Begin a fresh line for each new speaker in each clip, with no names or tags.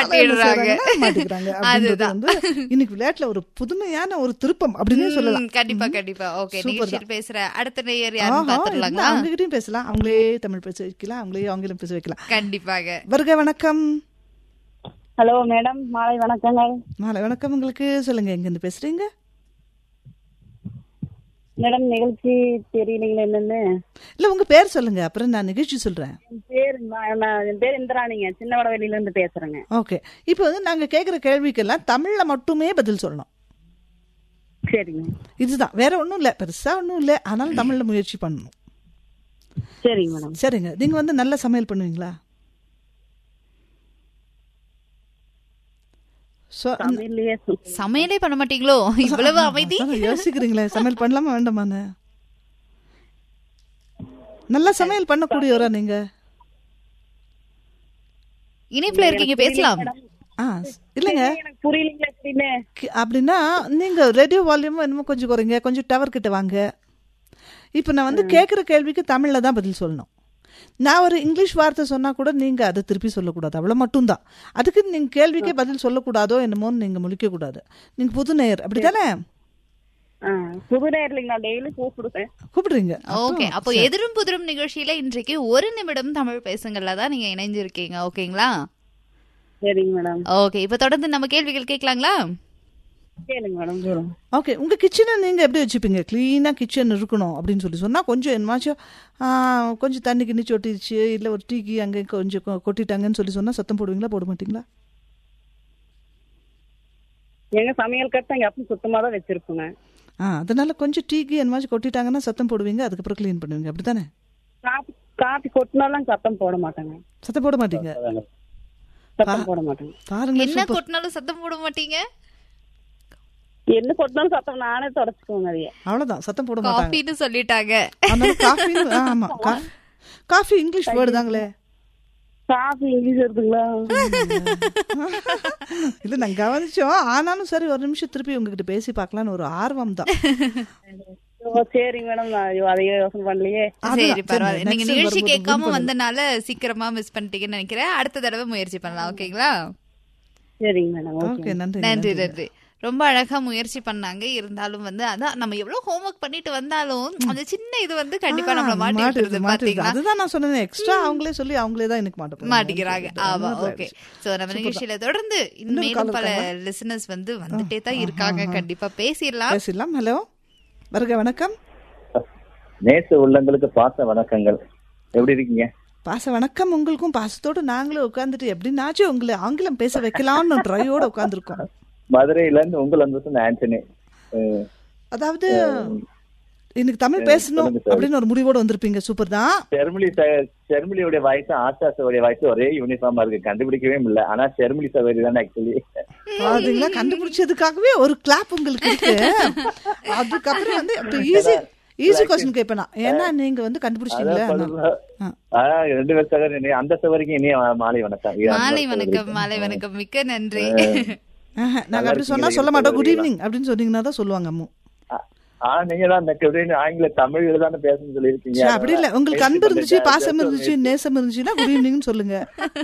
மாட்டிடுறாங்க.
செய்றாங்கன்னா மாட்டிக்கிறாங்க அப்படின்றது
அதுதான்.
வந்து இன்னைக்கு விளையாட்டுல ஒரு புதுமையான ஒரு திருப்பம் அப்படின்னே சொல்லலாம்
ம், கண்டிப்பா கண்டிப்பா ஓகே
சூப்பர்
நிகழ்ச்சியில் பேசுற அடுத்த நேயர் யாருன்னு
ஆஹா,
பாத்துடலாங்களா
அவங்க கிட்டயும் பேசலாம் அவங்களே தமிழ் பேச வைக்கலாம் அவங்களே ஆங்கிலம் பேச வைக்கலாம்
கண்டிப்பாக
வருக வணக்கம்
ஹலோ மேடம் மாலை வணக்கங்கள்
மாலை வணக்கம் உங்களுக்கு சொல்லுங்க எங்க இருந்து பேசுறீங்க
மேடம் நிகழ்ச்சி தெரியலீங்களா என்னன்னு
இல்ல உங்க பேர் சொல்லுங்க அப்புறம் நான் நிகழ்ச்சி சொல்றேன்
என் பேர் நான் நான் என் பேர் இந்திராணிங்க சின்ன வடவெளியில இருந்து பேசுறேங்க
ஓகே இப்போ வந்து நாங்க கேக்குற கேள்விக்கெல்லாம் தமிழ்ல மட்டுமே பதில் சொல்லணும்
சரிங்க
இதுதான் வேற ஒண்ணும் இல்ல பெருசா ஒண்ணும் இல்ல ஆனாலும் தமிழ்ல முயற்சி பண்ணணும்
சரிங்க மேடம்
சரிங்க நீங்க வந்து நல்ல சமையல் பண்ணுவீங்களா So-
தமிழ்லயே சொல்~
சமையலே பண்ண மாட்டீங்களோ இவ்வளவு அமைதி
அதான் யோசிக்கிறீங்களே சமையல் பண்ணலாமா வேண்டாமான்னு நல்லா சமையல் பண்ணக்கூடியவரா நீங்க
இணைப்புல இருக்கீங்க பேசலாம்
ஆ இல்லைங்க
எனக்கு புரியலீங்களா எப்படின்னு
கி- அப்படின்னா நீங்க ரேடியோ வால்யூம் என்னமோ கொஞ்சம் குறைங்க கொஞ்சம் டவர் கிட்ட வாங்க இப்போ நான் வந்து கேட்குற கேள்விக்கு தமிழ்ல தான் பதில் சொல்லணும் நான் ஒரு இங்கிலீஷ் வார்த்தை சொன்னா கூட நீங்க அதை திருப்பி சொல்லக்கூடாது அவ்வளவு மட்டும்தான் அதுக்கு நீங்க கேள்விக்கே பதில் சொல்லக்கூடாதோ என்னமோன்னு நீங்க முழிக்க கூடாது நீங்க புது நேயர் அப்படிதானே
ஆ, புது நேரில் நான் டெய்லி கூப்பிடுவேன்
கூப்பிடுறீங்க
ஓகே அப்போ எதிரும் புதிரும் நிகழ்ச்சியில இன்றைக்கு ஒரு நிமிடம் தமிழ் பேசுங்கள்ல தான் நீங்க இணைஞ்சிருக்கீங்க ஓகேங்களா
சரிங்க மேடம்
ஓகே இப்ப தொடர்ந்து நம்ம கேள்விகள் கேட்கலாங்களா
கேளுங்க மேடம் சொல்லுங்க
ஓகே உங்க கிச்சனை நீங்க எப்படி வச்சுப்பீங்க க்ளீனா கிச்சன் இருக்கணும் அப்படின்னு சொல்லி சொன்னா கொஞ்சம் என்னமாச்சும் ஆ, கொஞ்சம் தண்ணி கிண்ணி சொட்டிடுச்சு இல்ல ஒரு டீக்கு அங்கே கொஞ்சம் கொ- கொட்டிட்டாங்கன்னு சொல்லி சொன்னா சத்தம் போடுவீங்களா போட மாட்டீங்களா
எங்க சமையல் கட்டு எங்க அப்பா சுத்தமா தான் வச்சிருப்போங்க
ஆ அதனால கொஞ்சம் டீக்கு என்னமாச்சும் கொட்டிட்டாங்கன்னா சத்தம் போடுவீங்க அதுக்கப்புறம் க்ளீன் பண்ணுவீங்க அப்படித்தானே
காப்பி காப்பி கொட்டினாலும் சத்தம் போட மாட்டேங்க
சத்தம் போட மாட்டீங்க
சத்தம் போட மாட்டேங்க
பாருங்க
என்ன கொட்டினாலும் சத்தம் போட மாட்டீங்க
என்ன கொட்டினாலும் சத்தம் நானே தொடச்சுக்குவேங்க அதையே
அவ்வளவுதான் சத்தம் போட மாட்டாங்க
காஃபின்னு சொல்லிட்டாங்க
அதனால காஃபி ஆமா கா- காஃபி இங்கிலீஷ் வேர்டு தாங்களே
காஃபி இங்கிலீஷ் இருக்குங்களா
இல்ல நான் கவனிச்சோம் ஆனாலும் சரி ஒரு நிமிஷம் திருப்பி உங்ககிட்ட பேசி பார்க்கலாம்னு ஒரு ஆர்வம் தான்
ஓ, சரிங்க மேடம் நான் ஐயோ, அதையே யோசனை பண்ணலையே
சரி பரவாயில்ல நீங்க
next time
நிகழ்ச்சி
வரும்போது
கேட்காம
good
வந்தனால சீக்கிரமா மிஸ் பண்ணிட்டீங்கன்னு நினைக்கிறேன் அடுத்த தடவை முயற்சி பண்ணலாம் ஓகேங்களா
சரிங்க மேடம் ஓகே
ஓகே நன்றி
நன்றி நன்றி ரொம்ப அழகா முயற்சி பண்ணாங்க இருந்தாலும் வந்து அதான் நம்ம எவ்வளவு ஹோம்ஒர்க் பண்ணிட்டு வந்தாலும் அந்த சின்ன இது வந்து கண்டிப்பா நம்மள மாட்டி
மாட்டுது,
விட்டுருது
மாட்டுது.
பாத்தீங்களா
அதுதான் நான் சொன்னேன் எக்ஸ்ட்ரா அவங்களே சொல்லி அவங்களே தான் எனக்கு மாட்ட போறாங்க.
மாட்டிக்கிறாங்க ஆமா
அதனால
ஓகே சோ நம்ம நிகழ்ச்சியில தொடர்ந்து மேலும் பல லிசனர்ஸ் வந்து வந்துட்டே தான் இருக்காங்க கண்டிப்பா பேசிடலாம்
பேசிடலாம் ஹலோ வருக வணக்கம்
நேச உள்ளங்களுக்கு பாச வணக்கங்கள் எப்படி இருக்கீங்க
பாச வணக்கம் உங்களுக்கும் பாசத்தோட நாங்களும் உட்காந்துட்டு எப்படின்னாச்சும் உங்களை ஆங்கிலம் பேச வைக்கலாம்னு ட்ரையோட உட்காந்துருக்கோம்
மதுரையில இருந்து உங்கள் வந்து ஆண்டனி அஹ்,
அதாவது இன்னைக்கு தமிழ் பேசணும்
சொல்லுங்க சார்.
அப்படின்னு ஒரு முடிவோட வந்திருப்பீங்க சூப்பர் தான்
செர்மலி ச- செர்மலியோட வாய்ஸும் ஆசாசோடைய வாய்ஸும் ஒரே யூனிஃபார்மா இருக்கு கண்டுபிடிக்கவே முடியல ஆனா செர்மலி சகோதரி தானே ஆக்சுவலி
பாத்தீங்களா கண்டுபிடிச்சதுக்காகவே ஒரு கிளாப் உங்களுக்கு இருக்கு அதுக்கப்புறம் வந்து ஈஸி ஈஸி கொஸ்டின் கேட்பேன் நான். ஏன்னா நீங்க வந்து கண்டுபிடிச்சிட்டீங்களே அதனால.
ரெண்டு பேர் சகோதரி அந்த சகோதரிக்கு இனிய மாலை வணக்கம் இது
மாலை
அந்த
வணக்கம்
சகோதரி.
மாலை வணக்கம் மிக்க நன்றி
ஆஹா, நாங்க அப்படி சொன்னா சொல்ல மாட்டோம் குட் ஈவினிங் அப்படின்னு சொன்னீங்கன்னா தான் சொல்லுவாங்க அம்மு
ஆ நீங்க தான் அந்த கவிதை ஆங்கில தமிழ் தானே பேசணும்னு சொல்லியிருக்கீங்க
சரி, அப்படி இல்ல உங்களுக்கு அன்பு இருந்துச்சு பாசம் இருந்துச்சு நேசம் இருந்துச்சுன்னா குட் ஈவினிங்னு சொல்லுங்க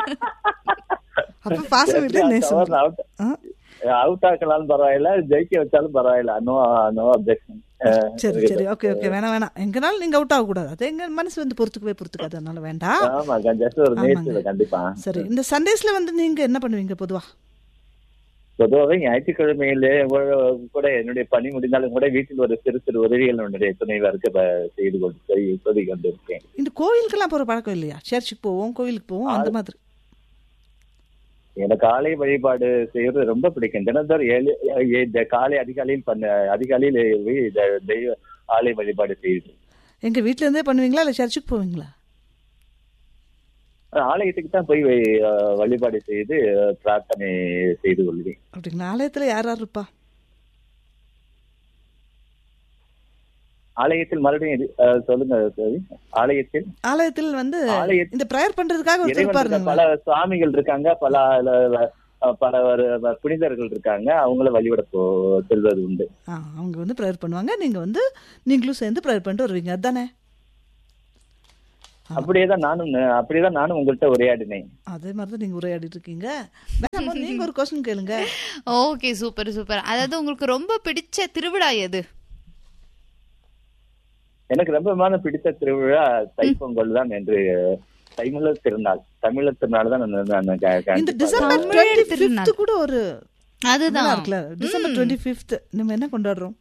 அப்ப பாசம் இல்ல நேசம் இல்ல. ஆ,
அவுட் ஆக்கலாலும் பரவாயில்ல ஜெயிக்க வச்சாலும் பரவாயில்ல நோ நோ அப்ஜெக்ஷன்
சரி சரி ஓகே ஓகே வேணாம் வேணாம் எங்கனாலும் நீங்க அவுட் ஆக கூடாது அது எங்க மனசு வந்து பொறுத்துக்கவே பொறுத்துக்காது அதனால வேண்டாம்
ஆமா ஜஸ்ட் ஒரு நேச்சர் கண்டிப்பா
சரி இந்த சண்டேஸ்ல வந்து நீங்க என்ன பண்ணுவீங்க பொதுவா
பொதுவாகவே ஞாயிற்றுக்கிழமையிலே உ- கூட என்னுடைய பணி முடிந்தாலும் கூட வீட்டில் ஒரு சிறு சிறு உதவிகள் என்னுடைய துணைவருக்கு ப- செய்து கொண்டு செய்- சொல்லி கொண்டு இருக்கேன்
இந்த கோயிலுக்கெல்லாம் போற பழக்கம் இல்லையா சர்ச்சுக்கு போவோம் கோயிலுக்கு போவோம் அந்த மாதிரி
எனக்கு காலை வழிபாடு செய்யறது ரொம்ப பிடிக்கும் தினந்தோறும் ஏழு ஏ- இந்த காலை அதிகாலையில் பண்ண அதிகாலையில் எழுவி த- தெய்வ ஆலய வழிபாடு செய்யுது
எங்க வீட்ல இருந்தே பண்ணுவீங்களா இல்ல சர்ச்சுக்கு போவீங்களா
ஆலயத்துக்கு தான் போய் வை- அஹ் வழிபாடு செய்து அஹ் பிரார்த்தனை செய்து கொள்வேன்
அப்படிங்களா ஆலயத்துல யார் யார் இருப்பா
ஆலயத்தில் மறுபடியும் இது, அஹ் சொல்லுங்க சரி. ஆலயத்தில்
ஆலயத்தில் வந்து
ஆலயத்தில்
இந்த ப்ரேயர் பண்றதுக்காக ஒருத்தர்
இறைவன் இருக்க
இருப்பாருங்களா
பல சுவாமிகள் இருக்காங்க பல அஹ், பல ஒரு புனிதர்கள் இருக்காங்க அவங்கள வழிபட போ செல்வது உண்டு
ஆ, அவங்க வந்து ப்ரேயர் பண்ணுவாங்க நீங்க வந்து நீங்களும் சேர்ந்து ப்ரேயர் பண்ணிட்டு வருவீங்க அதானே
அப்படியேதான் நானும் அப்படியேதான் நானும் உங்கள்கிட்ட உரையாடினேன்
அதே மாதிரி தான் நீங்க உரையாடிட்டு இருக்கீங்க மேம், நீங்க ஒரு கொஸ்டின் கேளுங்க
ஓகே சூப்பர் சூப்பர் அதாவது உங்களுக்கு ரொம்ப பிடிச்ச திருவிழா எது
எனக்கு ரொம்பமான பிடித்த திருவிழா தைப்பொங்கல் தான் என்று தைமுழர் திருநாள் தமிழர் திருநாள் தான் நான் நான் க- க-
இந்த டிசம்பர்
தமிழ்
டுவெண்ட்டி
திருநாள்.
ஃபிஃப்த் கூட ஒரு
அதுதான்
நல்லா இருக்குல்ல டிசம்பர் டுவெண்ட்டி ஃபிஃப்த் நம்ம என்ன கொண்டாடுறோம்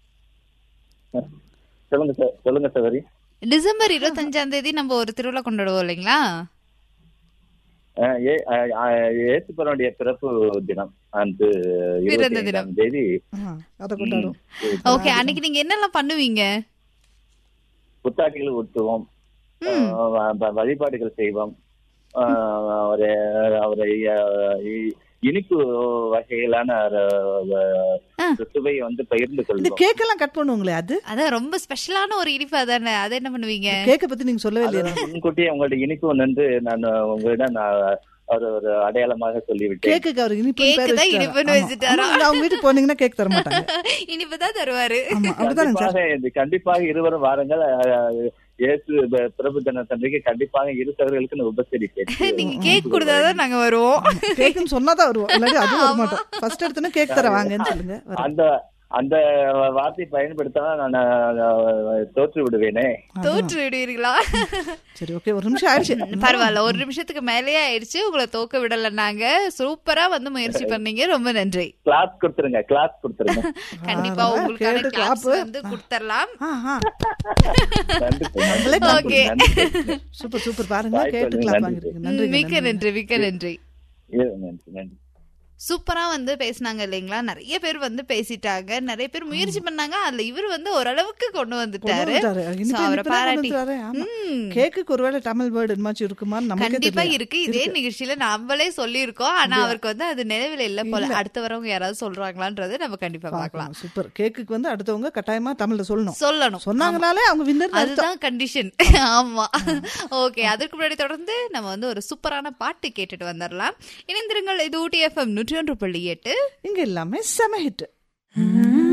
சொல்லுங்க சார் சொல்லுங்க சகோதரி
டிசம்பர் இருபத்தஞ்சாம் தேதி நம்ம ஒரு திருவிழா கொண்டாடுவோம் இல்லைங்களா
அஹ் ஏ- அஹ் அஹ் இயேசுப்பனுடைய பிறப்பு தினம் அன்று
பிறந்த
இருபத்தி
தினம்.
ஐந்தாம் தேதி
ஆ, அதை கொண்டாடுறோம்
ஓகே அன்னைக்கு நீங்க என்னெல்லாம் பண்ணுவீங்க
புத்தாடைகள் ஊற்றுவோம் அஹ் வ- வழிபாடுகள் செய்வோம் அஹ் ஒரு ஒரு அஹ் இ- இனிப்பு வகையிலான ஒரு, அஹ், சுவையை வந்து பகிர்ந்து
இந்த
கொள்வோம்
கேக் எல்லாம் கட் பண்ணுவாங்களே அது
அதான் ரொம்ப ஸ்பெஷலான ஒரு இனிப்பு அதானே அதை என்ன பண்ணுவீங்க
கேக்கை பத்தி நீங்க சொல்லவே இல்லையா
அதாவது முன்கூட்டியே உங்களுடைய இனிப்பு நின்று நான் உங்களிடம் நான் ஒரு ஒரு அடையாளமாக சொல்லிவிட்டேன்
கேக்குக்கு அவர் இனிப்பு
கேக்கு
பேர்
தான்
வச்சுட்டாரு.
இனிப்புன்னு
ஆமா.
வச்சுட்டாரா?
ஆமா, நீங்க அவங்க வீட்டுக்கு போனீங்கன்னா கேக் தர மாட்டாங்க
இனிப்பு தான் தருவாரு
ஆமா அப்படிதானே சார்
கண்டிப்பாக இது கண்டிப்பாக இருவரும் வாருங்கள் அஹ், இயேசு ப- பிரபு தினத்தன்றைக்கு கண்டிப்பாக இரு சகோதரர்களுக்கு நான் உபசரிப்பேன்
நீங்க கேக் கொடுத்தாதான் நாங்க வருவோம்
கேக்குன்னு சொன்னாதான் வருவோம் இல்லாட்டி அதுவும் வர மாட்டோம் ஃபர்ஸ்ட் எடுத்தோன்னே கேக் தர வாங்கன்னு சொல்லுங்க வரோம்.
அந்த அந்த வார்த்தை பயன்படுத்தினா நான் அஹ், தோற்று விடுவேனே
தோற்று விடுவீர்களா
சரி ஓகே ஒரு நிமிஷம் ஆயிடுச்சு
பரவாயில்ல ஒரு நிமிஷத்துக்கு மேலேயே ஆயிடுச்சு உங்களை தோக்க விடல நாங்க சூப்பரா வந்து முயற்சி பண்ணீங்க ரொம்ப நன்றி
கிளாஸ் கொடுத்துருங்க கிளாஸ் கொடுத்துருங்க
கண்டிப்பா
ஆ,
உங்களுக்கான
கேட்டு
கிளாஸ்
clap.
வந்து கொடுத்துடலாம்
ஆ, ஆ.
நன்றி
நம்மளே
நன்றி,
Okay.
நன்றி.
சூப்பர் சூப்பர் பாருங்க
வாய்ப்பு
கேட்டு
அளித்ததுக்கு
கிளாப்
நன்றி.
வாங்கிருக்கீங்க நன்றி
மிக்க நன்றி மிக்க நன்றி
ஏ, நன்றி நன்றி
சூப்பரா வந்து பேசினாங்க இல்லைங்களா நிறைய பேர் வந்து பேசிட்டாங்க நிறைய பேர் முயற்சி பண்ணாங்க அதுல இவர் வந்து ஓரளவுக்கு கொண்டு வந்துட்டாரு So, அவரை பாராட்டி ம்.
கேக்குக்கு ஒருவேளை தமிழ் வேர்டு என்னமாச்சும் இருக்குமான்னு நமக்கே
கண்டிப்பா
தெரியல
இருக்கு இதே நிகழ்ச்சியில நம்மளே சொல்லியிருக்கோம் ஆனா அவருக்கு வந்து அது நினைவில் இல்ல போல அடுத்து வரவங்க யாராவது சொல்றாங்களான்றது நம்ம கண்டிப்பா பார்க்கலாம்
சூப்பர் கேக்குக்கு வந்து அடுத்தவங்க கட்டாயமா தமிழ்ல சொல்லணும்
சொல்லணும்
சொன்னாங்கனாலே அவங்க வின்னர்
அதுதான் கண்டிஷன் ஆமா ஓகே அதற்கு முன்னாடி தொடர்ந்து நம்ம வந்து ஒரு சூப்பரான பாட்டு கேட்டுட்டு வந்துடலாம் இணைந்திருங்கள் இது ஊட்டி எஃப்எம் நூற்றி ஒன்று புள்ளி எட்டு
இங்க எல்லாமே செம ஹிட்